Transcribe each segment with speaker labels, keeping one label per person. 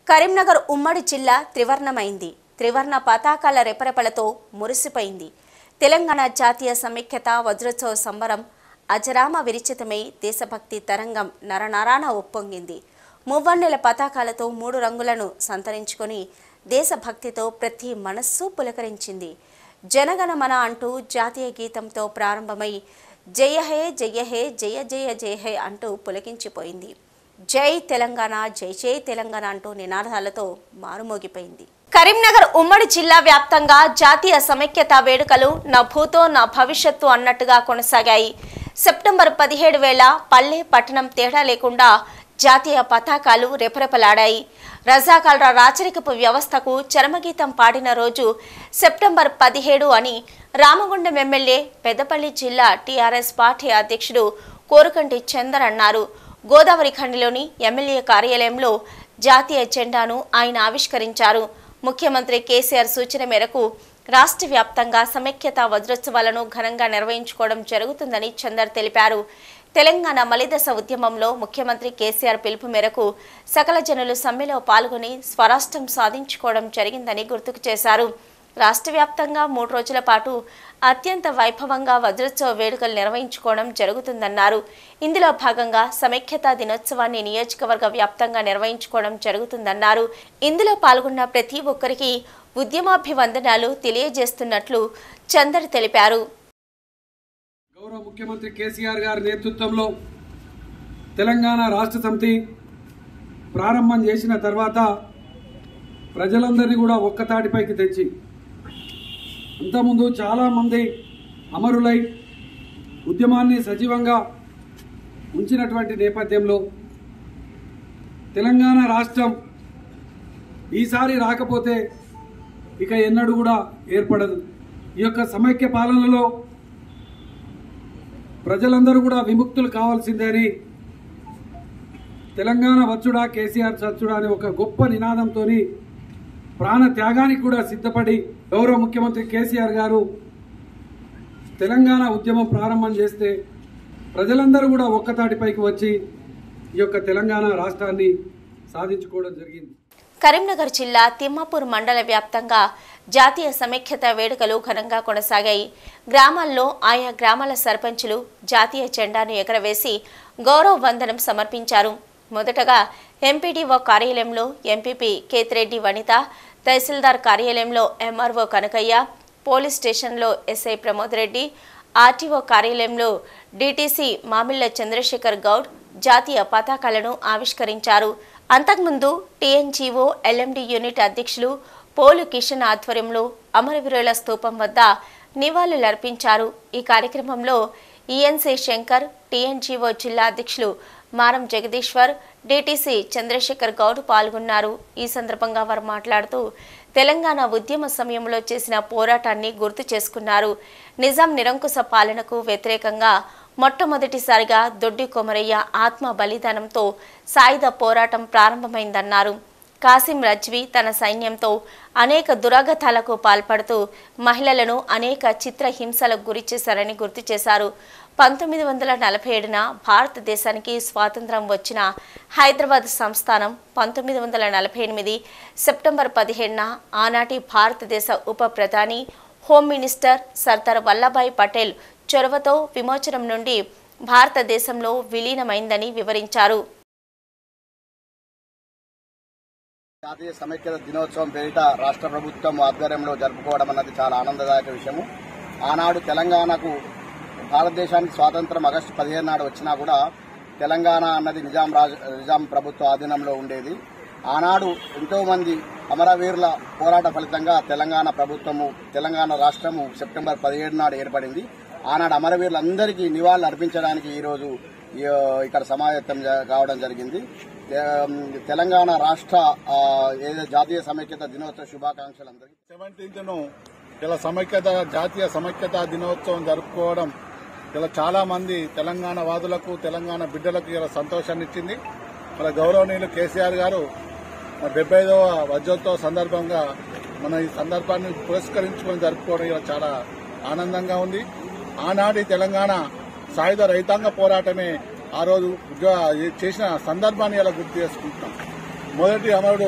Speaker 1: కరీంనగర్ ఉమ్మడి జిల్లా త్రివర్ణమైంది త్రివర్ణ పతాకాల రెపరెపలతో మురిసిపోయింది తెలంగాణ జాతీయ సమైక్యత వజ్రోత్సవ సంబరం అజరామ విరిచితమై దేశభక్తి తరంగం నరనరాన ఉప్పొంగింది మువ్వన్నెల పతాకాలతో మూడు రంగులను సంతరించుకొని దేశభక్తితో ప్రతి మనస్సు పులకరించింది జనగణమన అంటూ జాతీయ గీతంతో ప్రారంభమై జయ హే జయ హే జయ జయ జయ హే అంటూ పులకించిపోయింది జై తెలంగాణ జై జై తెలంగాణ అంటూ నినాదాలతో మారుమోగిపోయింది కరీంనగర్ ఉమ్మడి జిల్లా వ్యాప్తంగా జాతీయ సమైక్యత వేడుకలు నా భూతో నా భవిష్యత్తు అన్నట్టుగా కొనసాగాయి సెప్టెంబర్ పదిహేడు వేల పల్లె పట్టణం తేడా లేకుండా జాతీయ పతాకాలు రెపరెపలాడాయి రజాకాల రాచరికపు వ్యవస్థకు చరమగీతం పాడిన రోజు సెప్టెంబర్ పదిహేడు అని రామగుండం ఎమ్మెల్యే పెద్దపల్లి జిల్లా టీఆర్ఎస్ పార్టీ అధ్యక్షుడు కోరుకంటి చందర్ అన్నారు గోదావరి ఖండిలోని ఎమ్మెల్యే కార్యాలయంలో జాతీయ జెండాను ఆయన ఆవిష్కరించారు ముఖ్యమంత్రి కేసీఆర్ సూచన మేరకు రాష్ట్ర వ్యాప్తంగా సమైక్యత వజ్రోత్సవాలను ఘనంగా నిర్వహించుకోవడం జరుగుతుందని చందర్ తెలిపారు తెలంగాణ మలిదశ ఉద్యమంలో ముఖ్యమంత్రి కేసీఆర్ పిలుపు మేరకు సకల జనులు సమ్మెలో పాల్గొని స్వరాష్ట్రం సాధించుకోవడం జరిగిందని గుర్తుకు చేశారు రాష్ట్ర వ్యాప్తంగా మూడు రోజుల పాటు అత్యంత వైభవంగా వజ్రోత్సవ వేడుకలు నిర్వహించుకోవడం జరుగుతుందన్నారు ఇందులో భాగంగా సమైక్యతా దినోత్సవాన్ని నియోజకవర్గ వ్యాప్తంగా నిర్వహించుకోవడం జరుగుతుందన్నారు ఇందులో పాల్గొన్న ప్రతి ఒక్కరికి ఉద్యమాభివందనాలు తెలియజేస్తున్నట్లు చందర్ తెలిపారు
Speaker 2: గౌరవ ముఖ్యమంత్రి కేసీఆర్ గారి నేతృత్వంలో తెలంగాణ రాష్ట్ర సమితి ప్రారంభం చేసిన తర్వాత ప్రజలందరినీ కూడా ఒక్కతాటిపైకి తెచ్చి అంతకుముందు చాలామంది అమరులై ఉద్యమాన్ని సజీవంగా ఉంచినటువంటి నేపథ్యంలో తెలంగాణ రాష్ట్రం ఈసారి రాకపోతే ఇక ఎన్నడూ కూడా ఏర్పడదు ఈ యొక్క సమైక్య పాలనలో ప్రజలందరూ కూడా విముక్తులు కావాల్సిందే అని తెలంగాణ వచ్చుడా కేసీఆర్ చచ్చుడా అనే ఒక గొప్ప నినాదంతో ప్రాణ త్యాగానికి కూడా సిద్ధపడి గౌరవ ముఖ్యమంత్రి కేసీఆర్ గారు తెలంగాణ ఉద్యమం ప్రారంభం చేస్తే ప్రజలందరూ కూడా ఒక్కతాటిపైకి వచ్చి ఈ యొక్క తెలంగాణ రాష్ట్రాన్ని సాధించుకోవడం జరిగింది
Speaker 1: కరీంనగర్ జిల్లా తిమ్మాపూర్ మండల వ్యాప్తంగా జాతీయ సమైక్యత వేడుకలు ఘనంగా కొనసాగాయి గ్రామాల్లో ఆయా గ్రామాల సర్పంచులు జాతీయ జెండాను ఎగరవేసి గౌరవ వందనం సమర్పించారు మొదటగా ఎంపీడీఓ కార్యాలయంలో ఎంపీపీ కేతిరెడ్డి వనిత తహసీల్దార్ కార్యాలయంలో ఎంఆర్ఓ కనకయ్య పోలీస్ స్టేషన్లో ఎస్ఐ ప్రమోద్ రెడ్డి ఆర్టీఓ కార్యాలయంలో డీటీసీ మామిళ్ల చంద్రశేఖర్ గౌడ్ జాతీయ పతాకాలను ఆవిష్కరించారు అంతకుముందు టీఎన్జీఓ ఎల్ఎండి యూనిట్ అధ్యక్షులు పోలు కిషన్ ఆధ్వర్యంలో అమరవీరుల స్తూపం వద్ద నివాళులర్పించారు ఈ కార్యక్రమంలో ఈఎన్సీ శంకర్ టీఎన్జీఓ జిల్లా అధ్యక్షులు మారం జగదీశ్వర్ డీటీసీ చంద్రశేఖర్ గౌడ్ పాల్గొన్నారు ఈ సందర్భంగా వారు మాట్లాడుతూ తెలంగాణ ఉద్యమ సమయంలో చేసిన పోరాటాన్ని గుర్తు చేసుకున్నారు నిజాం నిరంకుశ పాలనకు వ్యతిరేకంగా మొట్టమొదటిసారిగా దొడ్డి కొమరయ్య ఆత్మ బలిదానంతో సాయుధ పోరాటం ప్రారంభమైందన్నారు కాసిం రజ్వీ తన సైన్యంతో అనేక దురాగతాలకు పాల్పడుతూ మహిళలను అనేక చిత్రహింసలకు గురి చేశారని గుర్తు చేశారు పంతొమ్మిది వందల నలభై ఏడున భారతదేశానికి స్వాతంత్రం వచ్చిన హైదరాబాద్ సంస్థానం పంతొమ్మిది వందల నలభై ఎనిమిది సెప్టెంబర్ పదిహేడున ఆనాటి భారతదేశ ఉప ప్రధాని హోమ్ మినిస్టర్ సర్దార్ వల్లభాయ్ పటేల్ చొరవతో విమోచనం నుండి భారతదేశంలో విలీనమైందని వివరించారు
Speaker 3: జాతీయ సమైక్యత దినోత్సవం పేరిట రాష్ట్ర ప్రభుత్వం ఆధ్వర్యంలో జరుపుకోవడం అన్నది చాలా ఆనందదాయక విషయము ఆనాడు తెలంగాణకు భారతదేశానికి స్వాతంత్రం ఆగస్టు పదిహేను నాడు వచ్చినా కూడా తెలంగాణ అన్నది నిజాం రాజ నిజాం ప్రభుత్వ ఆధీనంలో ఉండేది ఆనాడు ఎంతో మంది అమరవీరుల పోరాట ఫలితంగా తెలంగాణ ప్రభుత్వము తెలంగాణ రాష్ట్రము సెప్టెంబర్ పదిహేడు నాడు ఏర్పడింది ఆనాడు అమరవీరులందరికీ నివాళులు అర్పించడానికి ఈరోజు ఈ, ఇక్కడ సమావేశం జ- కావడం జరిగింది తె- తెలంగాణ రాష్ట్ర ఆ, ఏదో జాతీయ సమైక్యత దినోత్సవ శుభాకాంక్షలు అందరికీ
Speaker 4: సెవెంటీన్త్ ను ఇలా సమైక్యత జాతీయ సమైక్యత దినోత్సవం జరుపుకోవడం ఇలా చాలా మంది తెలంగాణ వాదులకు తెలంగాణ బిడ్డలకు ఇలా సంతోషాన్ని ఇచ్చింది మన గౌరవనీయులు కేసీఆర్ గారు మన డెబ్బై ఐదవ వజ్రోత్సవ సందర్భంగా మన ఈ సందర్భాన్ని పురస్కరించుకొని జరుపుకోవడం ఇలా చాలా ఆనందంగా ఉంది ఆనాటి తెలంగాణ సాయుధ రైతాంగ పోరాటమే ఆ రోజు ఉద్యోగ చేసిన సందర్భాన్ని ఇలా గుర్తు చేసుకుంటున్నాం మొదటి అమరుడు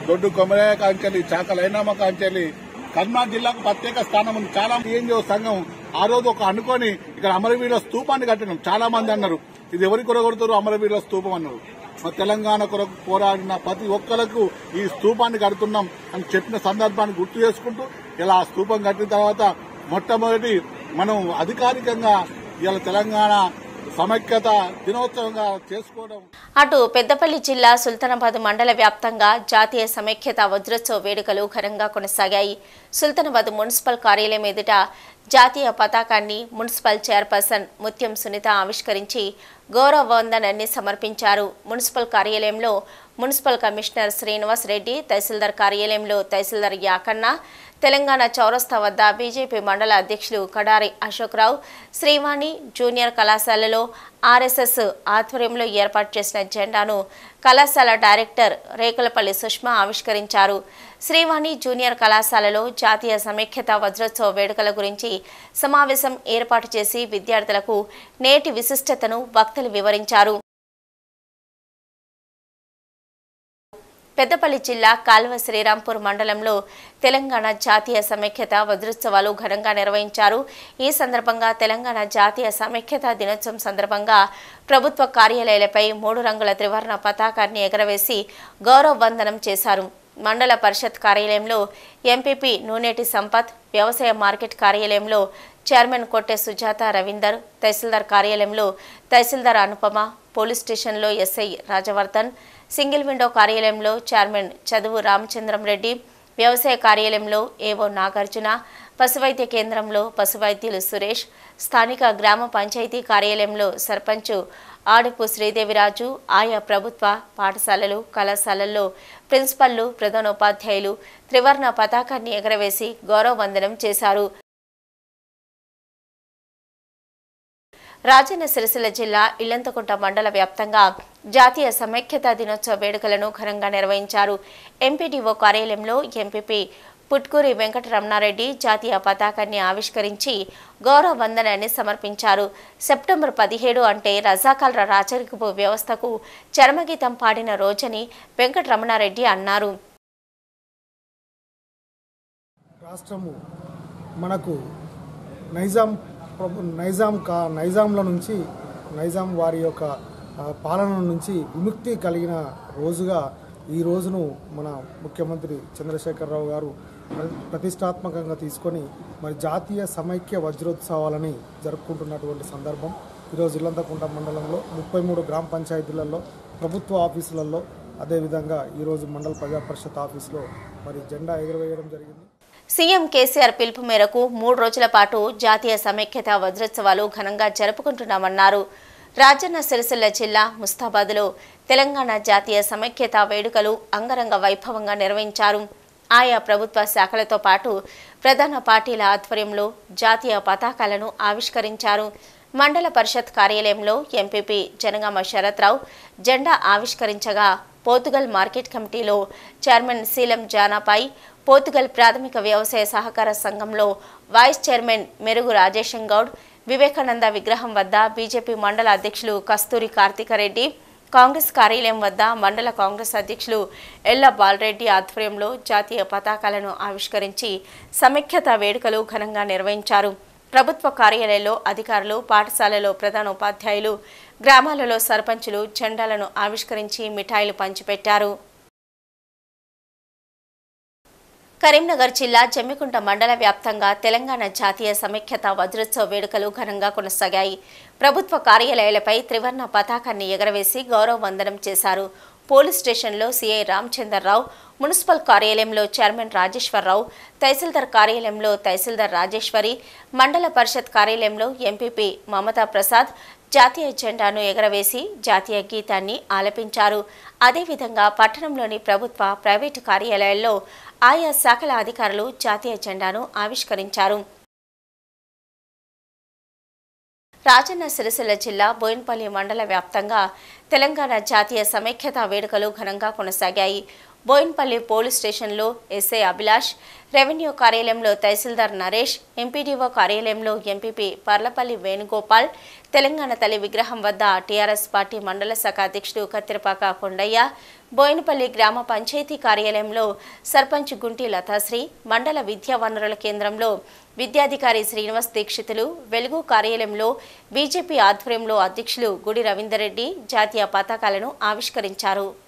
Speaker 4: దొడ్డు కొమరయ్య కాంచెలి చాకలైనామ కాంచెలి కర్నూలు జిల్లాకు ప్రత్యేక స్థానం ఉంది చాలా ఏఎన్జిఓ సంఘం ఆ రోజు ఒక అనుకొని ఇక్కడ అమరవీరుల స్తూపాన్ని కట్టినాం చాలా మంది అన్నారు ఇది ఎవరి కొరగొడుతారు అమరవీరుల స్తూపం అన్నారు మన తెలంగాణ కొరకు పోరాడిన ప్రతి ఒక్కరికి ఈ స్తూపాన్ని కడుతున్నాం అని చెప్పిన సందర్భాన్ని గుర్తు చేసుకుంటూ ఇలా ఆ స్తూపం కట్టిన తర్వాత మొట్టమొదటి మనం అధికారికంగా ఇలా తెలంగాణ సమైక్యత దినోత్సవంగా చేసుకోవడం
Speaker 1: అటు పెద్దపల్లి జిల్లా సుల్తానాబాద్ మండల వ్యాప్తంగా జాతీయ సమైక్యత వజ్రోత్సవ వేడుకలు ఘనంగా కొనసాగాయి సుల్తానాబాద్ మున్సిపల్ కార్యాలయం ఎదుట జాతీయ పతాకాన్ని మున్సిపల్ చైర్పర్సన్ ముత్యం సునీత ఆవిష్కరించి గౌరవ వందనాన్ని సమర్పించారు మున్సిపల్ కార్యాలయంలో మున్సిపల్ కమిషనర్ శ్రీనివాస్ రెడ్డి తహసీల్దార్ కార్యాలయంలో తహసీల్దార్ యాకన్న తెలంగాణ చౌరస్తా వద్ద బీజేపీ మండల అధ్యక్షులు కడారి అశోక్రావు శ్రీవాణి జూనియర్ కళాశాలలో ఆర్ఎస్ఎస్ ఆధ్వర్యంలో ఏర్పాటు చేసిన జెండాను కళాశాల డైరెక్టర్ రేకులపల్లి సుష్మా ఆవిష్కరించారు శ్రీవాణి జూనియర్ కళాశాలలో జాతీయ సమైక్యత వజ్రోత్సవ వేడుకల గురించి సమావేశం ఏర్పాటు చేసి విద్యార్థులకు నేటి విశిష్టతను వక్తలు వివరించారు పెద్దపల్లి జిల్లా కాల్వ శ్రీరాంపూర్ మండలంలో తెలంగాణ జాతీయ సమైక్యత వజ్రోత్సవాలు ఘనంగా నిర్వహించారు ఈ సందర్భంగా తెలంగాణ జాతీయ సమైక్యత దినోత్సవం సందర్భంగా ప్రభుత్వ కార్యాలయాలపై మూడు రంగుల త్రివర్ణ పతాకాన్ని ఎగరవేసి గౌరవ వందనం చేశారు మండల పరిషత్ కార్యాలయంలో ఎంపీపీ నూనేటి సంపత్ వ్యవసాయ మార్కెట్ కార్యాలయంలో చైర్మన్ కొట్టె సుజాత రవీందర్ తహసీల్దార్ కార్యాలయంలో తహసీల్దార్ అనుపమ పోలీస్ స్టేషన్లో ఎస్ఐ రాజవర్ధన్ సింగిల్ విండో కార్యాలయంలో చైర్మన్ చదువు రామచంద్రం రెడ్డి వ్యవసాయ కార్యాలయంలో ఏవో నాగార్జున పశువైద్య కేంద్రంలో పశువైద్యులు సురేష్ స్థానిక గ్రామ పంచాయతీ కార్యాలయంలో సర్పంచ్ ఆడిపు శ్రీదేవిరాజు ఆయా ప్రభుత్వ పాఠశాలలు కళాశాలల్లో ప్రిన్సిపల్లు ప్రధానోపాధ్యాయులు త్రివర్ణ పతాకాన్ని ఎగరవేసి గౌరవ వందనం చేశారు రాజన్న సిరిసిల్ల జిల్లా ఇల్లంతకుంట మండల వ్యాప్తంగా జాతీయ సమైక్యతా దినోత్సవ వేడుకలను ఘనంగా నిర్వహించారు ఎంపీడీఓ కార్యాలయంలో ఎంపీపీ పుట్కూరి వెంకటరమణారెడ్డి జాతీయ పతాకాన్ని ఆవిష్కరించి గౌరవ వందనాన్ని సమర్పించారు సెప్టెంబర్ పదిహేడు అంటే రజాకాల రాచరికపు వ్యవస్థకు చరమగీతం పాడిన రోజని వెంకటరమణారెడ్డి అన్నారు
Speaker 5: రాష్ట్రము మనకు నైజాం ప్రభు నైజాం కా నైజాంల నుంచి నైజాం వారి యొక్క ఆ, పాలన నుంచి విముక్తి కలిగిన రోజుగా ఈ రోజును మన ముఖ్యమంత్రి చంద్రశేఖరరావు గారు ప్ర- ప్రతిష్టాత్మకంగా తీసుకొని మరి జాతీయ సమైక్య వజ్రోత్సవాలని జరుపుకుంటున్నటువంటి సందర్భం ఈరోజు ఇల్లంతకుంట మండలంలో ముప్పై మూడు గ్రామ పంచాయతీలలో ప్రభుత్వ ఆఫీసులలో అదేవిధంగా ఈరోజు మండల ప్రజా పరిషత్ ఆఫీసులో మరి జెండా ఎగురవేయడం జరిగింది
Speaker 1: సీఎం కేసీఆర్ పిలుపు మేరకు మూడు రోజుల పాటు జాతీయ సమైక్యత వజ్రోత్సవాలు ఘనంగా జరుపుకుంటున్నామన్నారు రాజన్న సిరిసిల్ల జిల్లా ముస్తాబాద్లో తెలంగాణ జాతీయ సమైక్యత వేడుకలు అంగరంగ వైభవంగా నిర్వహించారు ఆయా ప్రభుత్వ శాఖలతో పాటు ప్రధాన పార్టీల ఆధ్వర్యంలో జాతీయ పతాకాలను ఆవిష్కరించారు మండల పరిషత్ కార్యాలయంలో ఎంపీపీ జనగామ శరత్రావు జెండా ఆవిష్కరించగా పోర్తుగల్ మార్కెట్ కమిటీలో చైర్మన్ శీలం జానాపై పోర్తుగల్ ప్రాథమిక వ్యవసాయ సహకార సంఘంలో వైస్ చైర్మన్ మెరుగు రాజేశం గౌడ్ వివేకానంద విగ్రహం వద్ద బీజేపీ మండల అధ్యక్షులు కస్తూరి కార్తికరెడ్డి కాంగ్రెస్ కార్యాలయం వద్ద మండల కాంగ్రెస్ అధ్యక్షులు ఎల్ల బాలరెడ్డి ఆధ్వర్యంలో జాతీయ పతాకాలను ఆవిష్కరించి సమైక్యత వేడుకలు ఘనంగా నిర్వహించారు ప్రభుత్వ కార్యాలయాల్లో అధికారులు పాఠశాలలో ప్రధాన ఉపాధ్యాయులు గ్రామాలలో సర్పంచులు జెండాలను ఆవిష్కరించి మిఠాయిలు పంచిపెట్టారు కరీంనగర్ జిల్లా జమ్మికుంట మండల వ్యాప్తంగా తెలంగాణ జాతీయ సమైక్యత వజ్రోత్సవ వేడుకలు ఘనంగా కొనసాగాయి ప్రభుత్వ కార్యాలయాలపై త్రివర్ణ పతాకాన్ని ఎగరవేసి గౌరవ వందనం చేశారు పోలీస్ స్టేషన్లో సీఐ రామచందర్రావు మున్సిపల్ కార్యాలయంలో చైర్మన్ రాజేశ్వరరావు తహసీల్దార్ కార్యాలయంలో తహసీల్దార్ రాజేశ్వరి మండల పరిషత్ కార్యాలయంలో ఎంపీపీ మమతా ప్రసాద్ జాతీయ జెండాను ఎగరవేసి జాతీయ గీతాన్ని ఆలపించారు అదేవిధంగా పట్టణంలోని ప్రభుత్వ ప్రైవేటు కార్యాలయాల్లో ఆయా శాఖల అధికారులు జాతీయ జెండాను ఆవిష్కరించారు రాజన్న సిరిసిల్ల జిల్లా బోయిన్పల్లి మండల వ్యాప్తంగా తెలంగాణ జాతీయ సమైక్యత వేడుకలు ఘనంగా కొనసాగాయి బోయిన్పల్లి పోలీస్ స్టేషన్లో ఎస్ఐ అభిలాష్ రెవెన్యూ కార్యాలయంలో తహసీల్దార్ నరేష్ ఎంపీడీఓ కార్యాలయంలో ఎంపీపీ పర్లపల్లి వేణుగోపాల్ తెలంగాణ తల్లి విగ్రహం వద్ద టీఆర్ఎస్ పార్టీ మండల శాఖ అధ్యక్షుడు కత్తిరపాక కొండయ్య బోయినపల్లి గ్రామ పంచాయతీ కార్యాలయంలో సర్పంచ్ గుంటి లతాశ్రీ మండల విద్యా వనరుల కేంద్రంలో విద్యాధికారి శ్రీనివాస్ దీక్షితులు వెలుగు కార్యాలయంలో బీజేపీ ఆధ్వర్యంలో అధ్యక్షులు గుడి రవీందర్ రెడ్డి జాతీయ పతాకాలను ఆవిష్కరించారు